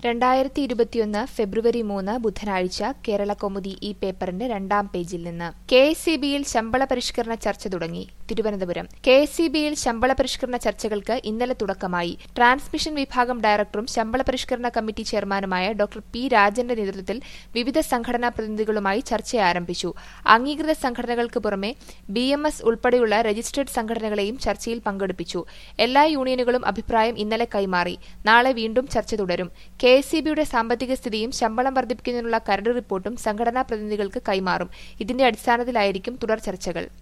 രണ്ടായിരത്തി ഇരുപത്തിയൊന്ന് ഫെബ്രുവരി മൂന്ന് ബുധനാഴ്ച കേരള കൗമുദി ഈ പേപ്പറിന്റെ രണ്ടാം പേജിൽ നിന്ന് കെ എസ് സി ബിയിൽ ശമ്പള പരിഷ്കരണ ചർച്ച തുടങ്ങി തിരുവനന്തപുരം കെ എസ് സി ബിയിൽ ശമ്പള പരിഷ്കരണ ചർച്ചകൾക്ക് ഇന്നലെ തുടക്കമായി ട്രാൻസ്മിഷൻ വിഭാഗം ഡയറക്ടറും ശമ്പള പരിഷ്കരണ കമ്മിറ്റി ചെയർമാനുമായ ഡോക്ടർ പി രാജന്റെ നേതൃത്വത്തിൽ വിവിധ സംഘടനാ പ്രതിനിധികളുമായി ചർച്ച ആരംഭിച്ചു അംഗീകൃത സംഘടനകൾക്ക് പുറമെ ബി എം എസ് ഉൾപ്പെടെയുള്ള രജിസ്ട്രേഡ് സംഘടനകളെയും ചർച്ചയിൽ പങ്കെടുപ്പിച്ചു എല്ലാ യൂണിയനുകളും അഭിപ്രായം ഇന്നലെ കൈമാറി നാളെ വീണ്ടും ചർച്ച തുടരും കെ എസ് സി ബിയുടെ സാമ്പത്തിക സ്ഥിതിയും ശമ്പളം വർദ്ധിപ്പിക്കുന്നതിനുള്ള കരട് റിപ്പോർട്ടും സംഘടനാ പ്രതിനിധികൾക്ക് കൈമാറും ഇതിന്റെ അടിസ്ഥാനത്തിലായിരിക്കും തുടർ ചർച്ചകൾ